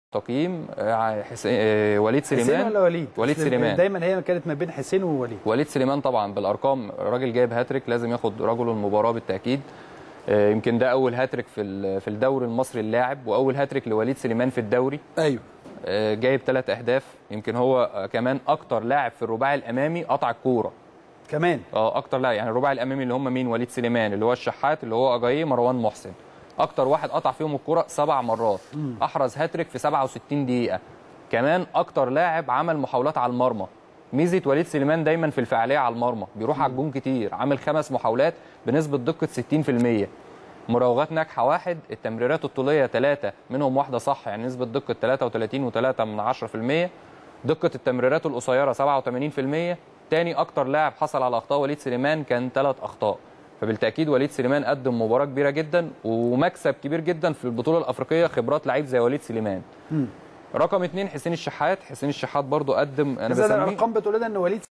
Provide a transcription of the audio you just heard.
تقييم آه، حسين آه، وليد حسين سليمان ولا وليد؟ وليد أصل سليمان. دايما هي كانت ما بين حسين ووليد وليد سليمان طبعا بالارقام راجل جايب هاتريك لازم ياخد رجل المباراه بالتاكيد آه، يمكن ده اول هاتريك في ال- في الدوري المصري اللاعب واول هاتريك لوليد سليمان في الدوري ايوه آه، جايب ثلاث اهداف يمكن هو آه، كمان اكتر لاعب في الرباعي الامامي قطع الكوره كمان اه اكتر لاعب يعني الرباعي الامامي اللي هم مين وليد سليمان اللي هو الشحات اللي هو اجاييه مروان محسن اكتر واحد قطع فيهم الكوره سبع مرات احرز هاتريك في 67 دقيقه كمان اكتر لاعب عمل محاولات على المرمى ميزه وليد سليمان دايما في الفعاليه على المرمى بيروح على الجون كتير عامل خمس محاولات بنسبه دقه 60% مراوغات ناجحه واحد التمريرات الطوليه ثلاثه منهم واحده صح يعني نسبه دقه 33 و3 من 10% دقه التمريرات القصيره 87% تاني اكتر لاعب حصل على اخطاء وليد سليمان كان ثلاث اخطاء فبالتاكيد وليد سليمان قدم مباراه كبيره جدا ومكسب كبير جدا في البطوله الافريقيه خبرات لعيب زي وليد سليمان رقم اثنين حسين الشحات حسين الشحات برضو قدم انا اذا بسميه الارقام بتقول لنا ان وليد